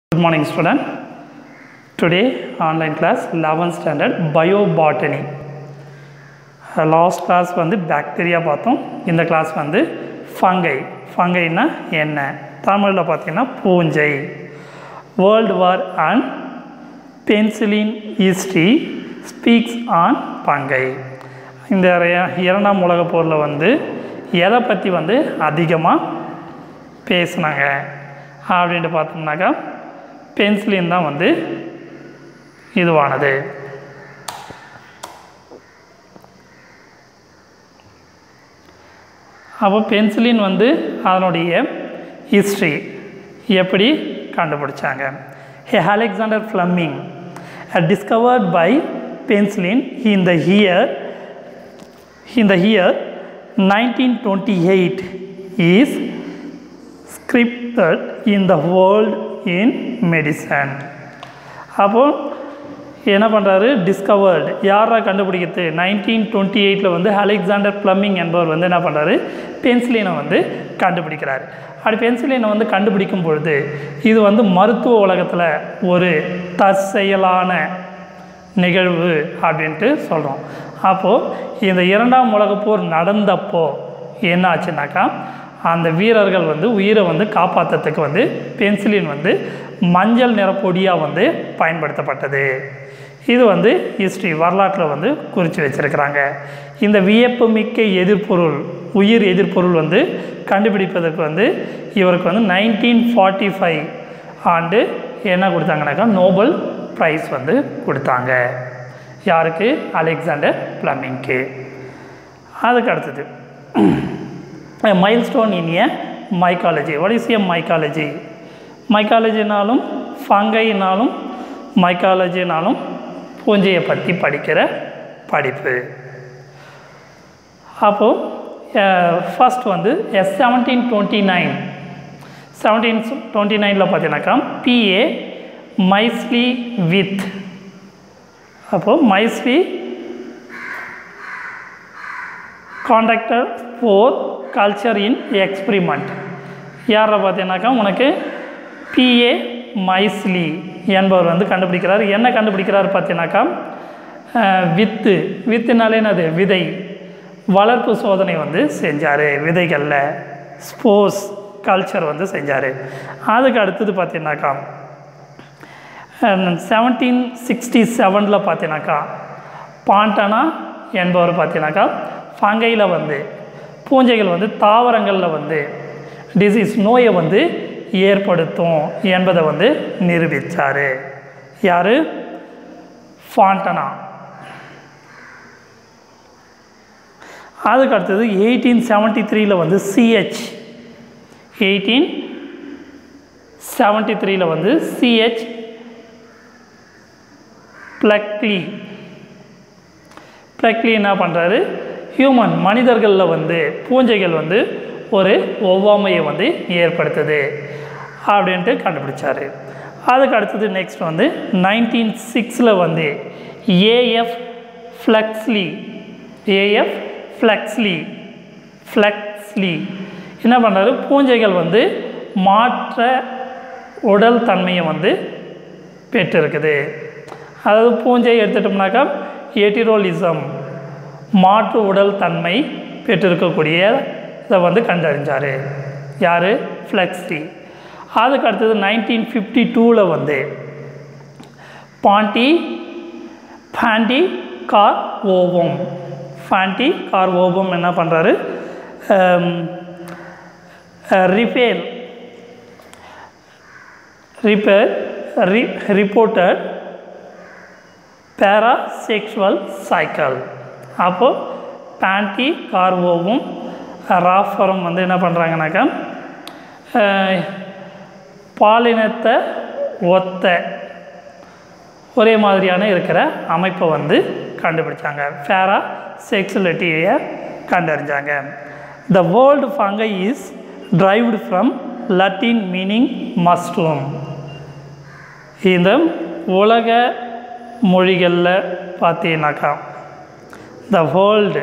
Good morning, student. Today, online class 11th standard biobotany. Last class வந்து bacteria பார்த்தோம் இந்த class வந்து fungi ஃபங்கைனா என்ன தமிழில் பார்த்தீங்கன்னா பூஞ்சை world war and penicillin history speaks on fungi இந்த இர- இரண்டாம் உலகப் போரில் வந்து எதை பற்றி வந்து அதிகமாக பேசுனாங்க அப்படின்ட்டு பார்த்தோம்னாக்கா பென்சிலின் தான் வந்து இதுவானது அப்போ பென்சிலின் வந்து அதனுடைய ஹிஸ்ட்ரி எப்படி கண்டுபிடிச்சாங்க ஹே Alexander Fleming discovered by penicillin in the year in the year 1928 is scripted in the world in medicine அப்போ என்ன பண்ணுறாரு டிஸ்கவர்டு யாரா கண்டுபிடிக்கிறது நைன்டீன் டுவெண்ட்டி எயிட்டில் வந்து அலெக்சாண்டர் பிளம்மிங் என்பவர் வந்து என்ன பண்ணுறாரு பென்சிலினை வந்து கண்டுபிடிக்கிறார் அப்படி பென்சிலினை வந்து கண்டுபிடிக்கும் பொழுது இது வந்து மருத்துவ உலகத்தில் ஒரு தற்செயலான நிகழ்வு அப்படின்ட்டு சொல்கிறோம் அப்போது இந்த இரண்டாம் உலகப் போர் நடந்தப்போ என்ன ஆச்சுனாக்கா அந்த வீரர்கள் வந்து உயிரை வந்து காப்பாற்றுறதுக்கு வந்து பென்சிலின் வந்து மஞ்சள் நிற பொடியாக வந்து பயன்படுத்தப்பட்டது இது வந்து ஹிஸ்ட்ரி வரலாற்றில் வந்து குறித்து வச்சுருக்கிறாங்க இந்த வியப்புமிக்க எதிர்ப்பொருள் உயிர் எதிர்ப்பொருள் வந்து கண்டுபிடிப்பதற்கு வந்து இவருக்கு வந்து நைன்டீன் ஃபார்ட்டி ஃபைவ் ஆண்டு என்ன கொடுத்தாங்கனாக்கா நோபல் ப்ரைஸ் வந்து கொடுத்தாங்க யாருக்கு அலெக்சாண்டர் பிளமிங்க்கு அதுக்கு அடுத்தது milestone in a mycology what is a mycology மைக்காலஜினாலும் ஃபங்கைனாலும் மைக்காலஜினாலும் பூஞ்சையை பற்றி படிக்கிற படிப்பு அப்போது ஃபஸ்ட் வந்து எஸ் seventeen twenty nine seventeen twenty நைனில் பார்த்தீங்கன்னாக்கா பிஏ மைஸ்லி வித் அப்போது Micheli contractor for culture in experiment யாரை பார்த்தீங்கன்னாக்கா உனக்கு பிஏ மைஸ்லி என்பவர் வந்து கண்டுபிடிக்கிறார் என்ன கண்டுபிடிக்கிறார் பார்த்தீங்கன்னாக்கா அஹ், வித்து வித்துனாலே என்னது விதை வளர்ப்பு சோதனை வந்து செஞ்சார் விதைகளில் ஸ்போர்ட்ஸ் கல்ச்சர் வந்து செஞ்சார் அதுக்கு அடுத்தது பார்த்தீங்கன்னாக்கா செவன்டீன் சிக்ஸ்டி செவனில் பார்த்தீங்கன்னாக்கா பாண்டனா என்பவர் பார்த்தீங்கன்னாக்கா ஃபங்கையில் வந்து பூஞ்சைகள் வந்து தாவரங்களில் வந்து டிசீஸ் நோயை வந்து ஏற்படுத்தும் என்பதை வந்து நிரூபித்தார் யார் ஃபாண்டனா அதுக்கு அடுத்தது எயிட்டீன் செவன்ட்டி த்ரீல வந்து சிஹெச் எயிட்டீன் செவன்ட்டி த்ரீல வந்து சிஹெச் பிளக்லி பிளக்லி என்ன பண்ணுறாரு ஹியூமன் மனிதர்களில் வந்து பூஞ்சைகள் வந்து ஒரு ஒவ்வாமையை வந்து ஏற்படுத்துது அப்படின்ட்டு கண்டுபிடிச்சாரு அதுக்கு அடுத்தது நெக்ஸ்ட் வந்து நைன்டீன் சிக்ஸில் வந்து ஏஎஃப் ஃப்ளக்ஸ்லி ஏஎஃப் ஃப்ளக்ஸ்லி ஃப்ளக்ஸ்லி என்ன பண்ணுறாரு பூஞ்சைகள் வந்து மாற்ற உடல் தன்மையை வந்து பெற்றிருக்குது அதாவது பூஞ்சை எடுத்துட்டோம்னாக்கா எட்டிரோலிசம் மாற்று உடல் தன்மை பெற்றிருக்கக்கூடிய இதை வந்து கண்டறிஞ்சார் யார் ஃப்ளெக்ஸி அதுக்கு அடுத்தது நைன்டீன் ஃபிஃப்டி டூவில் வந்து பாண்டி Pontecorvo Pontecorvo என்ன பண்ணுறாரு ரிப்பேர் ரிப்பேர் ரி ரிப்போர்ட்டட் பேராசெக்ஷுவல் சைக்கிள் அப்போது பேண்டி கார்வோவும் ராஃபரும் வந்து என்ன பண்ணுறாங்கனாக்கா அஹ், பாலினத்தை ஒத்த ஒரே மாதிரியான இருக்கிற அமைப்பை வந்து கண்டுபிடிச்சாங்க ஃபேரா செக்ஸுவலிட்டியை கண்டறிஞ்சாங்க the word fungi is derived from Latin meaning mushroom இந்த உலக மொழிகளில் பார்த்தீங்கன்னாக்கா த வேர்ல்டு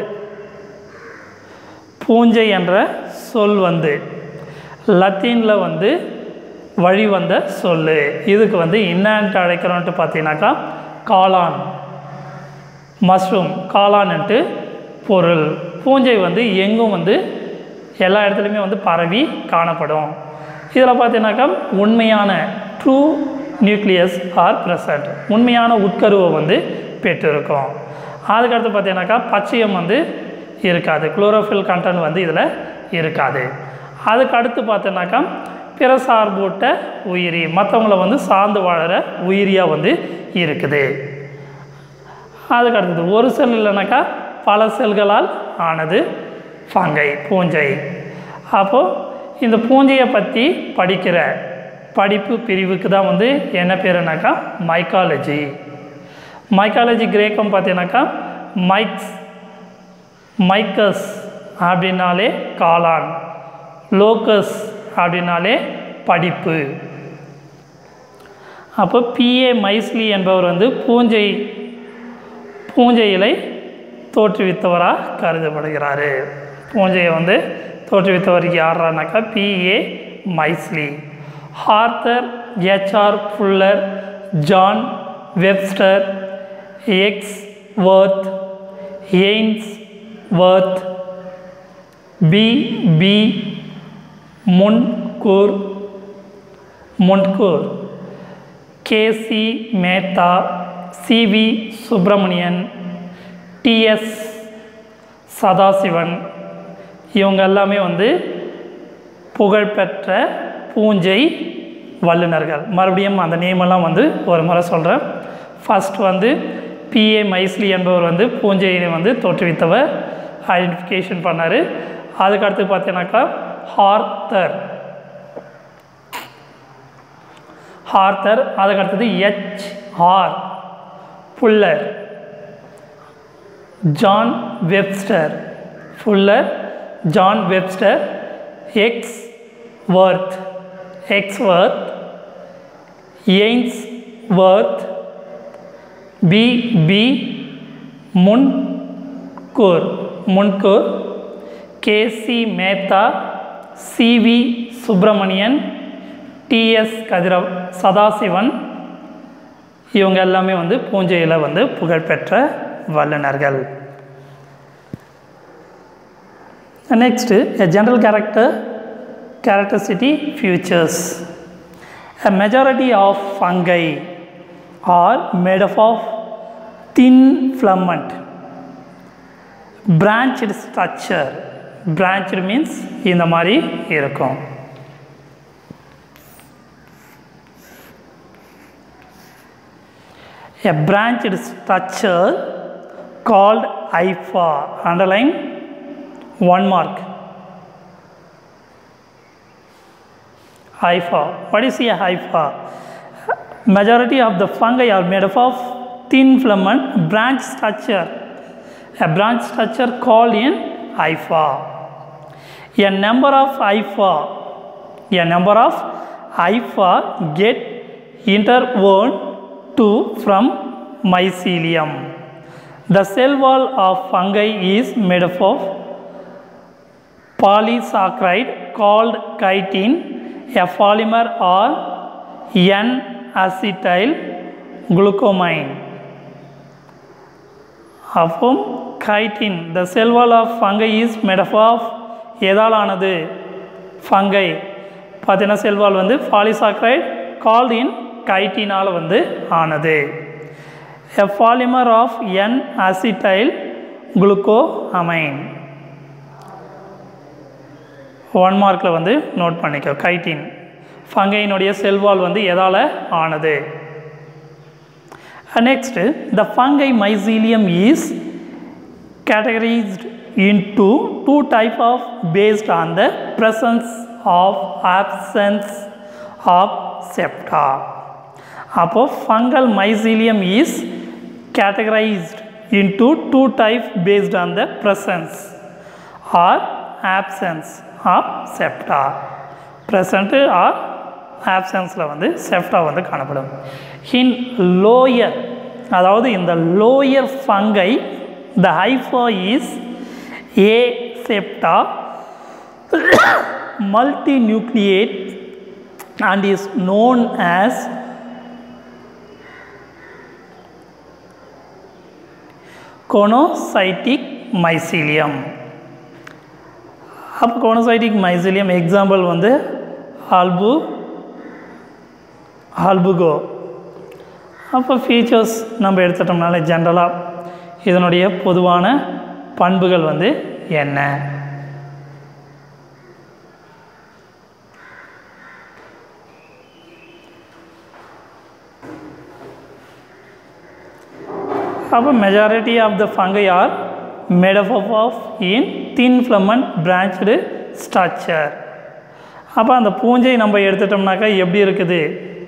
பூஞ்சை என்ற சொல் வந்து லத்தீனில் வந்து வழி வந்த சொல்லு இதுக்கு வந்து என்னன்ட்டு அழைக்கிறோன்ட்டு பார்த்தீங்கன்னாக்கா காளான் மஷ்ரூம் காளான்ட்டு பொருள் பூஞ்சை வந்து எங்கும் வந்து எல்லா இடத்துலையுமே வந்து பரவி காணப்படும் இதில் பார்த்தீங்கன்னாக்கா உண்மையான ட்ரூ நியூக்ளியஸ் ஆர் ப்ரெசன்ட் உண்மையான உட்கருவை வந்து பெற்றிருக்கும் அதுக்கடுத்து பார்த்தீங்கன்னாக்கா பச்சையம் வந்து இருக்காது குளோரோஃபில் கண்டென்ட் வந்து இதில் இருக்காது அதுக்கு அடுத்து பார்த்தீங்கன்னாக்கா பிற சார்பூட்ட உயிரி மற்றவங்கள வந்து சார்ந்து வாழற உயிரியாக வந்து இருக்குது அதுக்கு அடுத்தது ஒரு செல் இல்லைனாக்கா பல செல்களால் ஆனது ஃபங்கை பூஞ்சை அப்போது இந்த பூஞ்சையை பற்றி படிக்கிற படிப்பு பிரிவுக்கு தான் வந்து என்ன பேருனாக்கா மைக்காலஜி மைக்காலஜி கிரேக்கம் பார்த்தீங்கன்னாக்கா மைக்ஸ் மைக்கஸ் அப்படின்னாலே காளான் லோக்கஸ் அப்படின்னாலே படிப்பு அப்போ பிஏ மைஸ்லி என்பவர் வந்து பூஞ்சை பூஞ்சை இலை தோற்றுவித்தவராக கருதப்படுகிறாரு பூஞ்சையை வந்து தோற்றுவித்தவர் யாரானாக்கா P A Micheli Arthur H R Buller John Webster எக்ஸ் வர்த் Ainsworth B B Mundkur Mundkur கேசி மேத்தா சிவி சுப்பிரமணியன் டிஎஸ் சதாசிவன் இவங்க எல்லாமே வந்து புகழ்பெற்ற பூஞ்சை வல்லுநர்கள் மறுபடியும் அந்த நேமெல்லாம் வந்து ஒரு முறை சொல்கிறேன் ஃபஸ்ட் வந்து பிஏ மைஸ்லி என்பவர் வந்து பூஞ்சையை வந்து தோற்றுவித்தவர் ஐடென்டிஃபிகேஷன் பண்ணார் அதுக்கடுத்து பார்த்தீங்கன்னாக்கா ஹார்த்தர் ஹார்த்தர் அதுக்கடுத்தது H R Fuller John Webster Fuller John Webster எக்ஸ் வர்த் எக்ஸ் வர்த் Ainsworth B B Mundkur Mundkur கேசி மேத்தா சிவி சுப்பிரமணியன் டிஎஸ் கதிரவ் சதாசிவன் இவங்க எல்லாமே வந்து பூஞ்சையில் வந்து புகழ்பெற்ற வல்லுநர்கள் next a general character characteristic features a majority of fungi are made up of thin filament branched structure branched means இந்த மாதிரி இருக்கும் a branched structure called hypha underline one mark hypha what is a hypha majority of the fungi are made up of thin filament branch structure a branch structure called in hypha a number of hypha a number of hypha get interwoven to from mycelium the cell wall of fungi is made up of polysaccharide called chitin a polymer or N-acetyl glucomine. அப்போ chitin the cell wall of fungi is made of எதால் ஆனது fungi பார்த்தீங்கன்னா cell wall வந்து polysaccharide called இன் கைட்டினால் வந்து ஆனது a polymer of N acetyl gluco amine one மார்க்கில் வந்து நோட் பண்ணிக்கோ கைட்டின் ஃபங்கையினுடைய செல்வால் வந்து எதால் ஆனது next the fungi mycelium is categorized into two type of based on the presence of absence of septa அப்போ fungal mycelium is categorized into two type based on the presence or absence of septa present or ஆப்சன்ஸில் வந்து septa வந்து காணப்படும் in lower அதாவது இந்த lower fungi the hypha is a septa multinucleate and is known as conocytic mycelium அப்போ கோனோசைட்டிக் mycelium example வந்து ஆல்பு ஆல்புகோ அப்போ features நம்ம எடுத்துட்டோம்னால ஜென்ரலாக இதனுடைய பொதுவான பண்புகள் வந்து என்ன அப்போ majority of the fungi are made up of in thin filament branch structure அப்போ அந்த பூஞ்சை நம்ம எடுத்துட்டோம்னாக்கா எப்படி இருக்குது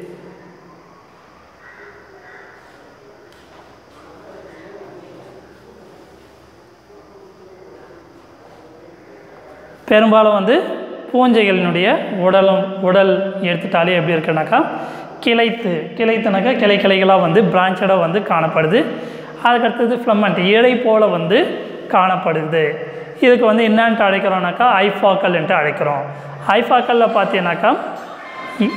பெரும்பாலும் வந்து பூஞ்சைகளினுடைய உடலும் உடல் எடுத்துட்டாலே எப்படி இருக்குனாக்கா கிளைத்து கிளைத்துனாக்கா கிளை கிளைகளாக வந்து பிரான்ச்சடாக வந்து காணப்படுது அதுக்கடுத்தது ஃப்ளம்மண்ட் இழை போல் வந்து காணப்படுது இதுக்கு வந்து என்னன்ட்டு அழைக்கிறோம்னாக்கா ஐஃபாக்கல் என்று அழைக்கிறோம் ஐஃபாக்கலில் பார்த்தீங்கன்னாக்கா இ-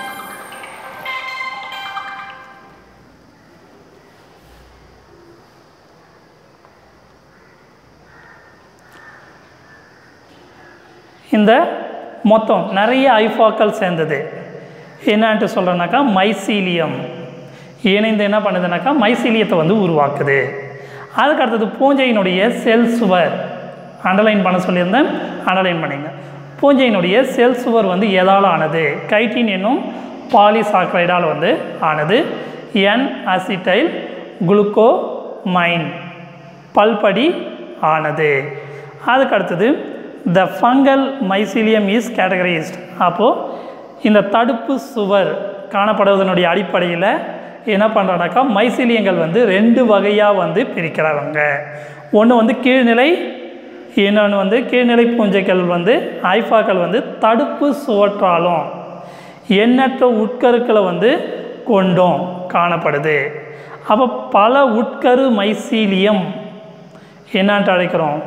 இந்த மொத்தம் நிறைய ஐஃபாக்கள் சேர்ந்தது என்னன்ட்டு சொல்கிறேன்னாக்கா மைசீலியம் இணைந்து என்ன பண்ணுதுனாக்கா மைசீலியத்தை வந்து உருவாக்குது அதுக்கு அடுத்தது பூஞ்சையினுடைய செல் சுவர் அண்டர்லைன் பண்ண சொல்லியிருந்தேன் அண்டர்லைன் பண்ணிங்க பூஞ்சையினுடைய செல் சுவர் வந்து எதால் ஆனது கைட்டின் என்னும் பாலிசாக்ரைடால் வந்து ஆனது என் அசிட்டைல் குளுக்கோமைன் பல்படி ஆனது அதுக்கு அடுத்தது the fungal mycelium is categorized அப்போது இந்த தடுப்பு சுவர் காணப்படுவதனுடைய அடிப்படையில் என்ன பண்ணுறானாக்கா மைசீலியங்கள் வந்து ரெண்டு வகையாக வந்து பிரிக்கிறாங்க ஒன்று வந்து கீழ்நிலை இன்னொன்று வந்து கீழ்நிலை பூஞ்சைகள் வந்து ஐஃபாக்கள் வந்து தடுப்பு சுவற்றாலும் எண்ணற்ற உட்கருக்களை வந்து கொண்டும் காணப்படுது அப்போ பல உட்கரு மைசீலியம் என்னான்ட்டு அழைக்கிறோம்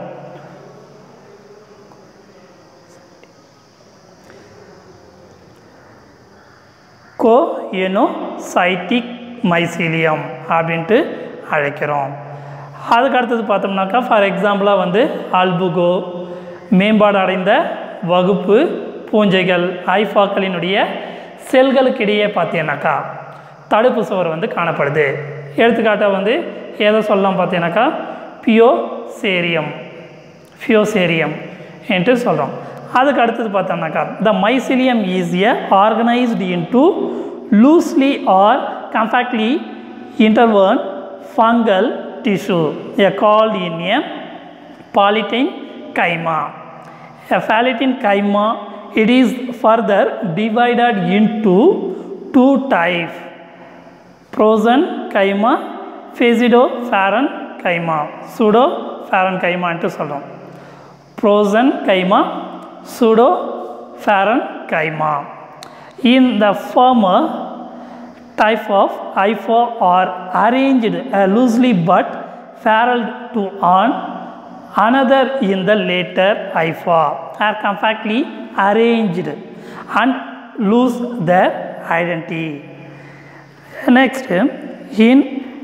கோ எனோ சைட்டிக் மைசீலியம் அப்படின்ட்டு அழைக்கிறோம் அதுக்கு அடுத்தது பார்த்தோம்னாக்கா ஃபார் எக்ஸாம்பிளாக வந்து ஆல்புகோ மேம்பாடு அடைந்த வகுப்பு பூஞ்சைகள் ஐஃபாக்களினுடைய செல்களுக்கிடையே பார்த்தீங்கன்னாக்கா தடுப்பு சுவர் வந்து காணப்படுது எடுத்துக்காட்டாக வந்து எதை சொல்லலாம் பார்த்தீங்கன்னாக்கா பியோசேரியம் ஃபியோசேரியம் என்று சொல்கிறோம் அதுக்கு அடுத்தது பார்த்தோம்னாக்கா the mycelium is a organized into loosely or compactly intervene fungal tissue a called in a polytine chyma a palatine chyma it is further divided into two types frozen chyma phasidofaran chyma pseudofaran chyma ன்ட்டு சொல்கிறோம் frozen chyma pseudofaran chyma in the former type of IFO are arranged uh, loosely but parallel to on another in the later IFO are compactly arranged and lose their identity. Next, in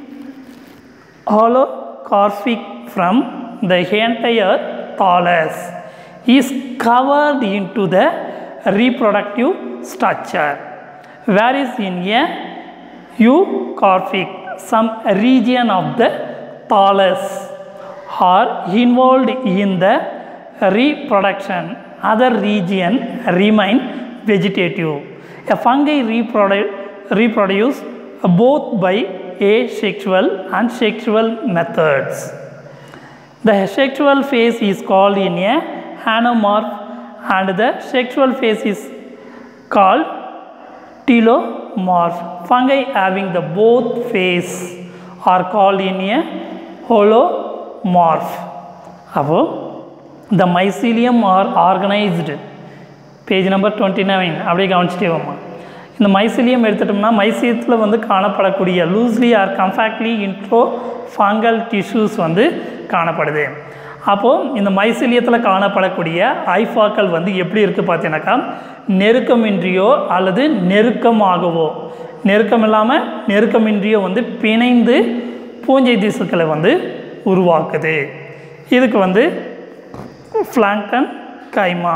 holocarpic from the entire thallus is covered into the reproductive structure whereas in a eucarpic some region of the thallus are involved in the reproduction other region remain vegetative a fungi reprodu- reproduce both by asexual and sexual methods the sexual phase is called in a anomorph and the sexual phase is called telomorph. Fungi having the both phase are called in a holomorph. அப்போ the mycelium are organized page number twenty nine அப்படியே கவனிச்சிட்டே வாமா இந்த mycelium எடுத்துட்டோம்னா மைசியத்தில் வந்து காணப்படக்கூடிய loosely or compactly intro fungal tissues வந்து காணப்படுது அப்போது இந்த மைசிலியத்தில் காணப்படக்கூடிய ஐஃபாக்கள் வந்து எப்படி இருக்குது பார்த்தீங்கன்னாக்கா நெருக்கமின்றியோ அல்லது நெருக்கமாகவோ நெருக்கம் இல்லாமல் நெருக்கமின்றியோ வந்து பிணைந்து பூஞ்சை திசுக்களை வந்து உருவாக்குது இதுக்கு வந்து ஃப்ளாங்டன் கைமா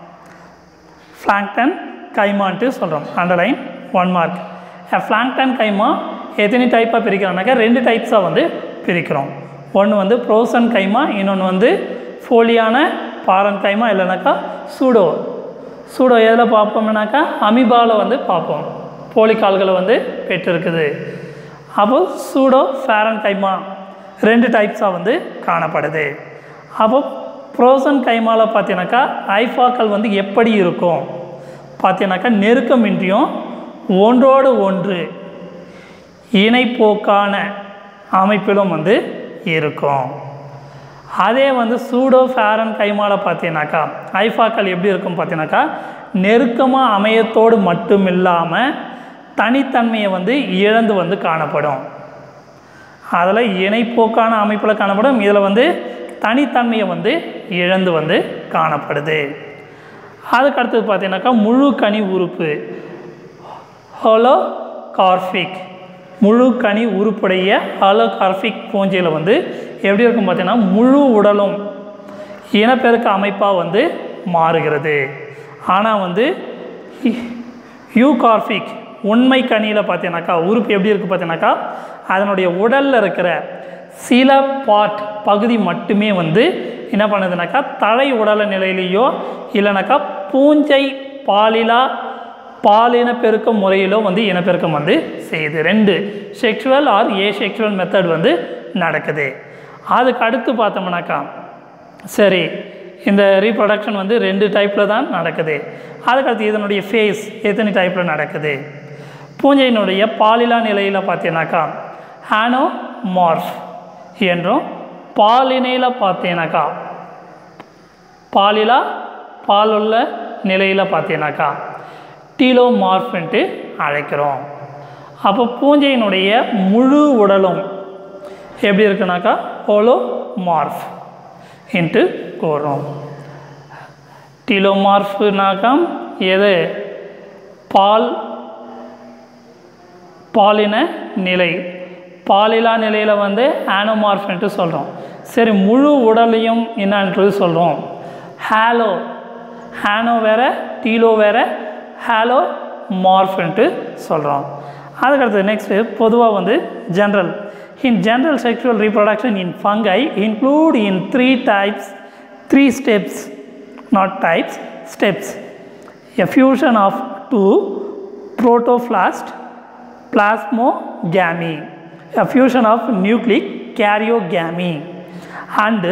ஃப்ளாங்டன் கைமான்ட்டு சொல்கிறோம் underline one mark plectenchyma எத்தனை டைப்பாக பிரிக்கிறோம்னாக்கா ரெண்டு டைப்ஸாக வந்து பிரிக்கிறோம் ஒன்று வந்து ப்ரோசன் கைமா இன்னொன்று வந்து ஃபோலியான பாரன் கைமா இல்லைனாக்கா சூடோ சூடோ எதில் பார்ப்போம்னாக்கா அமிபாவில் வந்து பார்ப்போம் போலிக்கால்களை வந்து பெற்றிருக்குது அப்போ சூடோ ஃபேரன் கைமா ரெண்டு டைப்ஸாக வந்து காணப்படுது அப்போ ப்ரோசன் கைமாவில் பார்த்தீங்கன்னாக்கா ஐஃபாக்கள் வந்து எப்படி இருக்கும் பார்த்தீங்கன்னாக்கா நெருக்கமின்றியும் ஒன்றோடு ஒன்று இணைப்போக்கான அமைப்பிலும் வந்து இருக்கும் அதே வந்து சூடோ ஃபேரன் கைமால பார்த்தீங்கன்னாக்கா ஐஃபாக்கள் எப்படி இருக்கும் பார்த்தீங்கன்னாக்கா நெருக்கமாக அமையத்தோடு மட்டும் இல்லாமல் தனித்தன்மையை வந்து இழந்து வந்து காணப்படும் அதில் இணைப்போக்கான அமைப்பில் காணப்படும் இதில் வந்து தனித்தன்மையை வந்து இழந்து வந்து காணப்படுது அதுக்கு அடுத்தது பார்த்தீங்கன்னாக்கா முழு கனி உறுப்பு ஹோலோ கார்ஃபிக் முழு கனி உருப்புடைய ஹலோ கார்ஃபிக் பூஞ்சையில் வந்து எப்படி இருக்கும் பார்த்தீங்கன்னா முழு உடலும் இனப்பெருக்க அமைப்பாக வந்து மாறுகிறது ஆனால் வந்து யூகார்ஃபிக் உண்மை கனியில் பார்த்தீங்கன்னாக்கா உறுப்பு எப்படி இருக்குது பார்த்தீங்கன்னாக்கா அதனுடைய உடலில் இருக்கிற சில பார்ட் பகுதி மட்டுமே வந்து என்ன பண்ணுதுனாக்கா தலை உடல நிலையிலேயோ இல்லைனாக்கா பூஞ்சை பாலிலா பாலின பெருக்கம் முறையிலோ வந்து இனப்பெருக்கம் வந்து செய்யுது ரெண்டு sexual or asexual method வந்து நடக்குது அதுக்கு அடுத்து பார்த்தோம்னாக்கா சரி இந்த ரீப்ரொடக்ஷன் வந்து ரெண்டு டைப்பில் தான் நடக்குது அதுக்கடுத்து இதனுடைய ஃபேஸ் எத்தனை டைப்பில் நடக்குது பூஞ்சையினுடைய பாலிலா நிலையில் பார்த்தீங்கன்னாக்கா ஹானோ மார்ஃப் என்றும் பாலினையில் பார்த்தீங்கன்னாக்கா பாலிலா பாலுள்ள நிலையில் பார்த்தீங்கன்னாக்கா டீலோ மார்ஃப்ன்ட்டு அழைக்கிறோம் அப்போ பூஞ்சையினுடைய முழு உடலும் எப்படி இருக்குனாக்கா ஹோலோ மார்ஃப் இன்ட்டு கூறுறோம் டீலோமார்ஃப்னாக்கா எது பால் பாலின நிலை பாலிலா நிலையில் வந்து ஆனோமார்ஃப்ன்ட்டு சொல்கிறோம் சரி முழு உடலையும் என்னன்றது சொல்கிறோம் ஹாலோ ஹானோ வேற டீலோ வேற ஹாலோ மார்ஃப்ன்ட்டு சொல்கிறோம் அதுக்கடுத்து நெக்ஸ்ட்டு பொதுவாக வந்து general in general sexual reproduction in fungi include in three types three steps not types steps a fusion of two protoplast plasmogamy a fusion of nucleic karyogamy and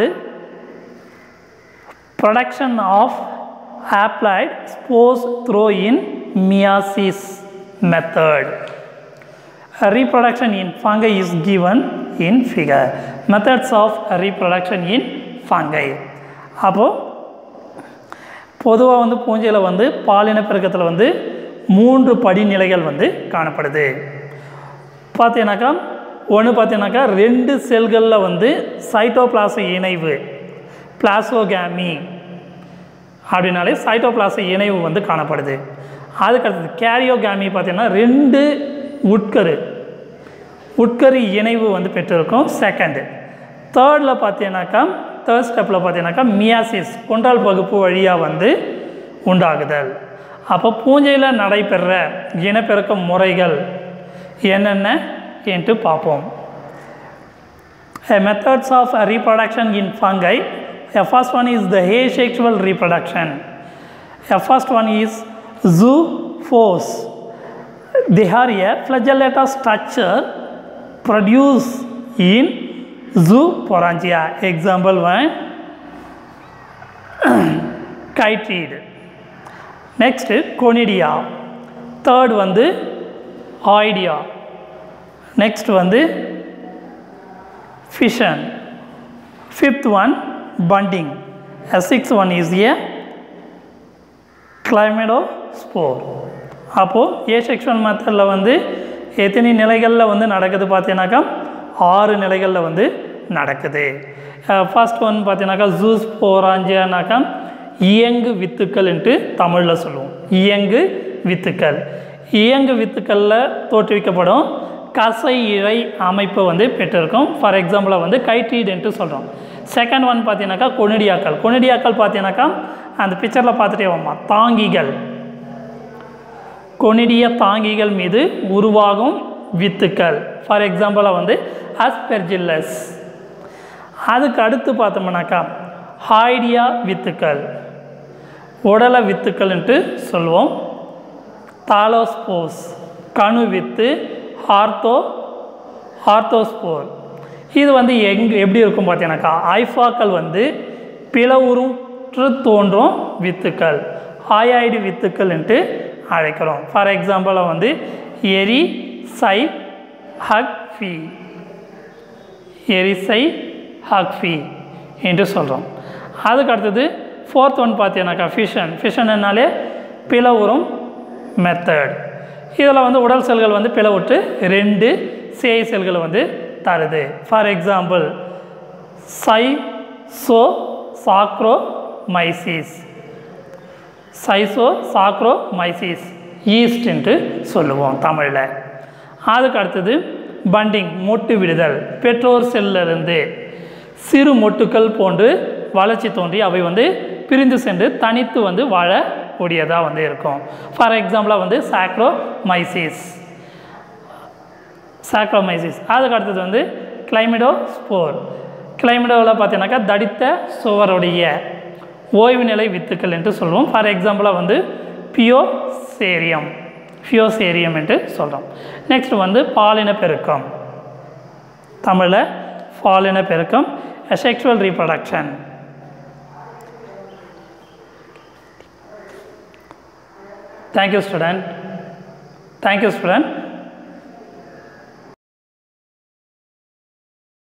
production of applied spores through in meiosis method A reproduction in fungi is given in figure methods of reproduction in fungi அப்போது பொதுவாக வந்து பூஞ்சையில் வந்து பாலின பெருக்கத்தில் வந்து மூன்று படிநிலைகள் வந்து காணப்படுது பார்த்தீங்கன்னாக்கா ஒன்று பார்த்தீங்கன்னாக்கா ரெண்டு செல்களில் வந்து சைட்டோபிளாச இணைவு பிளாசோகேமி அப்படின்னாலே சைட்டோபிளாச இணைவு வந்து காணப்படுது அதுக்கடுத்தது கேரியோகேமி பார்த்தீங்கன்னா ரெண்டு உட்கரு உட்கரு இணைவு வந்து பெற்றிருக்கும் செகண்டு தேர்டில் பார்த்தீங்கன்னாக்கா தேர்ட் ஸ்டெப்பில் பார்த்தீங்கன்னாக்கா மியாசிஸ் கொண்டால் பகுப்பு வழியாக வந்து உண்டாகுதல் அப்போ பூஞ்சையில் நடைபெற இனப்பெருக்க முறைகள் என்னென்ன என்று பார்ப்போம் methods of reproduction in fungi a first one is the asexual reproduction a first one is zoophores they are a flagellata structure produced in zooporangia example one chytrid next conidia third வந்து oidea next வந்து fission fifth one bunding a sixth one is a chlamydospore அப்போது ஏ sexual மெத்தடில் வந்து எத்தனை நிலைகளில் வந்து நடக்குது பார்த்தீங்கன்னாக்கா ஆறு நிலைகளில் வந்து நடக்குது ஃபர்ஸ்ட் ஒன் பார்த்தீங்கன்னாக்கா ஜூஸ் போராஞ்சியானாக்கா இயங்கு வித்துக்கள்ன்ட்டு தமிழில் சொல்லுவோம் இயங்கு வித்துக்கள் இயங்கு வித்துக்களில் தோற்றுவிக்கப்படும் கசை இழை அமைப்பு வந்து பெற்றிருக்கும் ஃபார் எக்ஸாம்பிளாக வந்து கைட்ரீடுன்ட்டு சொல்கிறோம் செகண்ட் ஒன் பார்த்தீங்கன்னாக்கா கொனிடியாக்கள் கொனிடியாக்கள் பார்த்தீங்கன்னாக்கா அந்த பிக்சரில் பார்த்துட்டே வாமா தாங்கிகள் கொனிடிய தாங்கிகள் மீது உருவாகும் வித்துக்கள் ஃபார் எக்ஸாம்பிளாக வந்து அஸ்பெர்ஜில்லஸ் அதுக்கு அடுத்து பார்த்தோம்னாக்கா ஹாய்டியா வித்துக்கள் உடல வித்துக்கள்ன்ட்டு சொல்லுவோம் தாலோஸ்போஸ் கணு வித்து ஆர்த்தோ ஆர்த்தோஸ்போர் இது வந்து எங் எப்படி இருக்கும் பார்த்தீங்கன்னாக்கா ஐஃபாக்கள் வந்து பிளவுறுற்று தோன்றும் வித்துக்கள் ஆயாய்டு வித்துக்கள்ன்ட்டு அழைக்கிறோம் ஃபார் எக்ஸாம்பிளாக வந்து எரி சை ஹக் ஃபி எரிசை ஹக்ஃபி என்று சொல்கிறோம் அதுக்கு அடுத்தது ஃபோர்த் ஒன் பார்த்தீங்கன்னாக்கா ஃபிஷன் ஃபிஷன்னாலே பிளவுறும் மெத்தட் இதில் வந்து உடல் செல்கள் வந்து பிளவுட்டு ரெண்டு சேய் செல்களை வந்து தருது for example schizosaccharomyces schizosaccharomyces ஈஸ்ட்ன்ட்டு சொல்லுவோம் தமிழில் அதுக்கு அடுத்தது பண்டிங் மொட்டு விடுதல் பெற்றோர் செல்லிருந்து சிறு மொட்டுக்கள் போன்று வளர்ச்சி தோன்றி அவை வந்து பிரிந்து சென்று தனித்து வந்து வாழக்கூடியதாக வந்து இருக்கும் ஃபார் எக்ஸாம்பிளாக வந்து சாக்ரோமைசிஸ் சாக்ரோமைசிஸ் அதுக்கு அடுத்தது வந்து கிளைமிடோ ஸ்போர் கிளைமிடோவில் பார்த்தீங்கன்னாக்கா தடித்த சுவருடைய ஓய்வு நிலை வித்துக்கள் என்று சொல்லுவோம் ஃபார் எக்ஸாம்பிளாக வந்து பியோசேரியம் ஃபியோசேரியம் என்று சொல்கிறோம் நெக்ஸ்ட் வந்து பாலின பெருக்கம் தமிழில் பாலின பெருக்கம் sexual reproduction thank you student thank you student